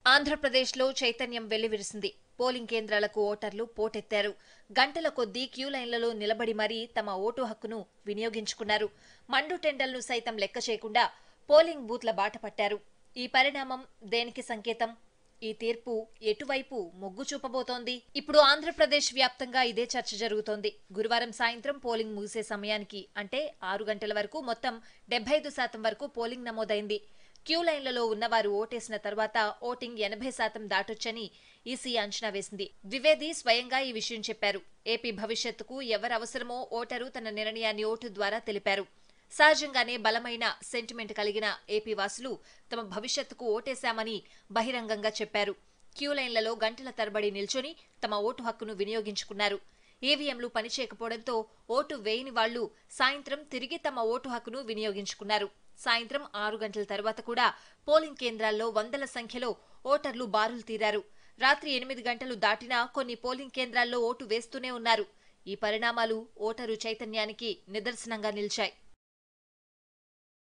ఆంధ్రప్రదేశ్లో చైతన్యం వెల్లివిరిసింది పోలింగ్ కేంద్రాలకు ఓటర్లు పోటెత్తారు గంటల కొద్దీ క్యూ లైన్లలో నిలబడి మరీ తమ ఓటు హక్కును వినియోగించుకున్నారు మండు టెండల్ను సైతం లెక్క చేయకుండా పోలింగ్ బూత్ల బాట పట్టారు ఈ పరిణామం దేనికి సంకేతం ఈ తీర్పు ఎటువైపు మొగ్గు చూపబోతోంది ఇప్పుడు ఆంధ్రప్రదేశ్ వ్యాప్తంగా ఇదే చర్చ జరుగుతోంది గురువారం సాయంత్రం పోలింగ్ ముగిసే సమయానికి అంటే ఆరు గంటల వరకు మొత్తం డెబ్బై ఐదు శాతం వరకు పోలింగ్ నమోదైంది క్యూ లైన్లలో ఉన్నవారు ఓటేసిన తర్వాత ఓటింగ్ ఎనభై శాతం దాటొచ్చని ఈసీ అంచనా వేసింది ద్వివేది స్వయంగా ఈ విషయం చెప్పారు ఏపీ భవిష్యత్తుకు ఎవరు అవసరమో ఓటరు తన నిర్ణయాన్ని ఓటు ద్వారా తెలిపారు సహజంగానే బలమైన సెంటిమెంట్ కలిగిన ఏపీ వాసులు తమ భవిష్యత్తుకు ఓటేశామని బహిరంగంగా చెప్పారు క్యూ లైన్లలో గంటల తరబడి నిల్చొని తమ ఓటు హక్కును వినియోగించుకున్నారు ఈవీఎంలు పనిచేయకపోవడంతో ఓటు వేయని వాళ్లు సాయంత్రం తిరిగి తమ ఓటు హక్కును వినియోగించుకున్నారు సాయంత్రం ఆరు గంటల తర్వాత కూడా పోలింగ్ కేంద్రాల్లో వందల సంఖ్యలో ఓటర్లు బారులు తీరారు రాత్రి ఎనిమిది గంటలు దాటినా కొన్ని పోలింగ్ కేంద్రాల్లో ఓటు వేస్తూనే ఉన్నారు ఈ పరిణామాలు ఓటరు చైతన్యానికి నిదర్శనంగా నిలిచాయి